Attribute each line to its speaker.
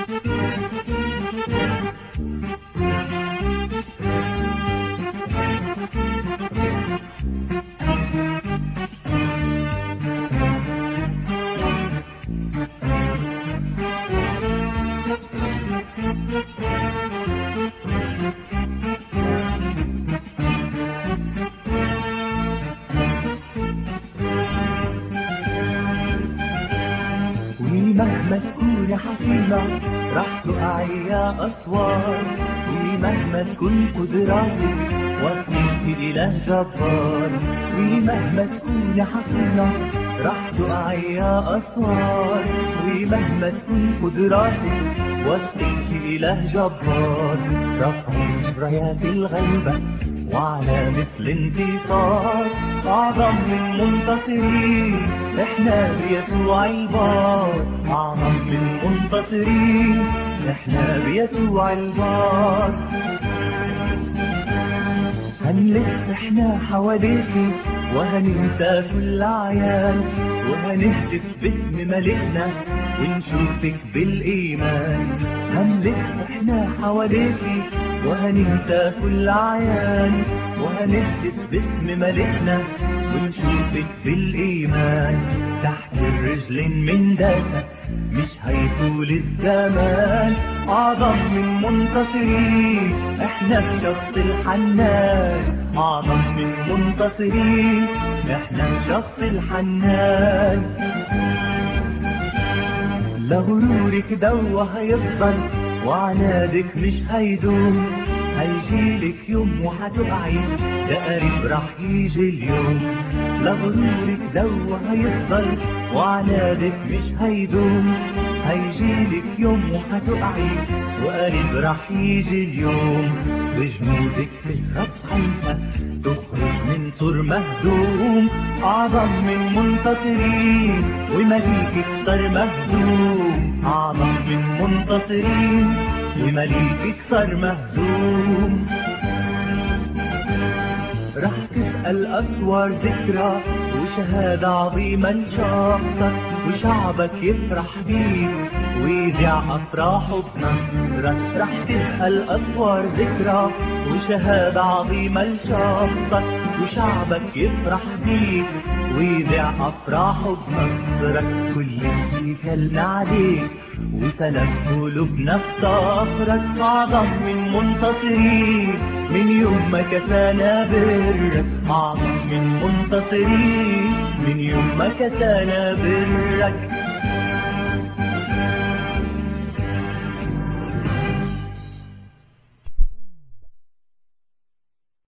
Speaker 1: ومهما تكوني حصينة راح تقعي يا أسوار ومهما تكون قدراتك وصلت إله جبار ومهما تكوني حصينة راح تقعي يا أسوار ومهما تكون قدراتك وصلت إله جبار رفعوا رايات الغيبة وعلى مثل انتصار أعظم من منتصرين احنا بيسوع البار أعظم من منتصرين احنا بيسوع البار هنلف احنا حواليكي وهننسى كل عيان وهنهتف باسم ملكنا ونشوفك بالإيمان هنلف احنا حواليكي وهننسى كل عيان وهنهتف باسم ملكنا ونشوفك بالإيمان تحت الرجل من داسة مش هيطول الزمان أعظم من منتصرين احنا بشخص الحنان أعظم من منتصرين احنا بشخص الحنان لغرورك دوا هيفضل وعنادك مش هيدوم هيجيلك يوم وهتقعي ده قريب راح يجي اليوم لغرورك دوا هيفضل وعنادك مش هيدوم هيجيلك يوم وهتقعي وقريب راح يجي اليوم بجنودك في الرب خايفة تخرج من سور مهدوم أعظم من منتصرين ومليكك صار مهزوم أعظم من منتصرين ومليكك صار مهزوم راح تسأل أسوار ذكرى وشهادة عظيمة لشخصك وشعبك يفرح بيك ويذيع أفراحه بنصرك راح تسأل أسوار ذكرى وشهادة عظيمة لشخصك وشعبك يفرح بيك ويذيع أفراحه بنصرك كل شي كلنا عليك وسلام قلوبنا في صخرك أعظم من منتصرين من يوم ما كسانا برك أعظم من منتصرين من يوم ما كسانا برك